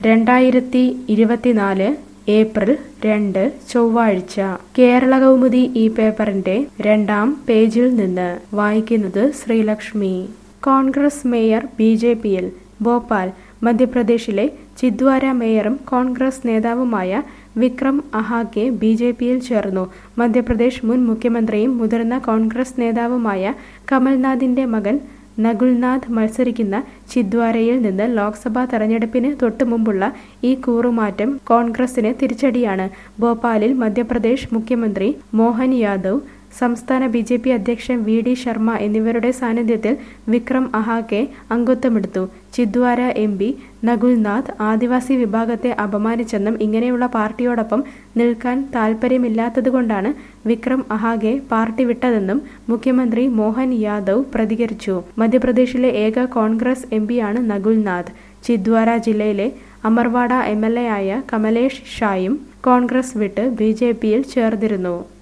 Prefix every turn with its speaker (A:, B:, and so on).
A: രണ്ടായിരത്തി ഇരുപത്തിനാല് ഏപ്രിൽ രണ്ട് ചൊവ്വാഴ്ച കേരള കൗമുദി ഈ പേപ്പറിന്റെ രണ്ടാം പേജിൽ നിന്ന് വായിക്കുന്നത് Sreelakshmi Congress mayor B J പിയിൽ ഭോപ്പാൽ മധ്യപ്രദേശിലെ ചിദ്വാര മേയറും കോൺഗ്രസ് നേതാവുമായ വിക്രം അഹാക്കെ ബി ജെ പിയിൽ ചേർന്നു മധ്യപ്രദേശ് മുൻ മുഖ്യമന്ത്രിയും മുതിർന്ന കോൺഗ്രസ് നേതാവുമായ കമൽനാഥിന്റെ മകൻ നകുൽനാഥ് മത്സരിക്കുന്ന ചിദ്വാരയിൽ നിന്ന് ലോക്സഭാ തെരഞ്ഞെടുപ്പിന് തൊട്ടുമുമ്പുള്ള ഈ കൂറുമാറ്റം കോൺഗ്രസിന് തിരിച്ചടിയാണ് ഭോപ്പാലിൽ മധ്യപ്രദേശ് മുഖ്യമന്ത്രി മോഹൻ യാദവ് സംസ്ഥാന ബി ജെ പി അധ്യക്ഷൻ വി ഡി ശർമ്മ എന്നിവരുടെ സാന്നിധ്യത്തിൽ വിക്രം അഹാക്കെ അംഗത്വമെടുത്തു ചിദ്വാര എം പി നകുൽനാഥ് ആദിവാസി വിഭാഗത്തെ അപമാനിച്ചെന്നും ഇങ്ങനെയുള്ള പാർട്ടിയോടൊപ്പം നിൽക്കാൻ താൽപ്പര്യമില്ലാത്തതുകൊണ്ടാണ് വിക്രം അഹാഗെ പാർട്ടി വിട്ടതെന്നും മുഖ്യമന്ത്രി മോഹൻ യാദവ് പ്രതികരിച്ചു മധ്യപ്രദേശിലെ ഏക കോൺഗ്രസ് എം പിയാണ് നകുൽനാഥ് ചിദ്വാര ജില്ലയിലെ അമർവാഡ എം എൽ എ ആയ കമലേഷ് ഷായും കോൺഗ്രസ് വിട്ട് ബി ജെ പിയിൽ ചേർന്നിരുന്നു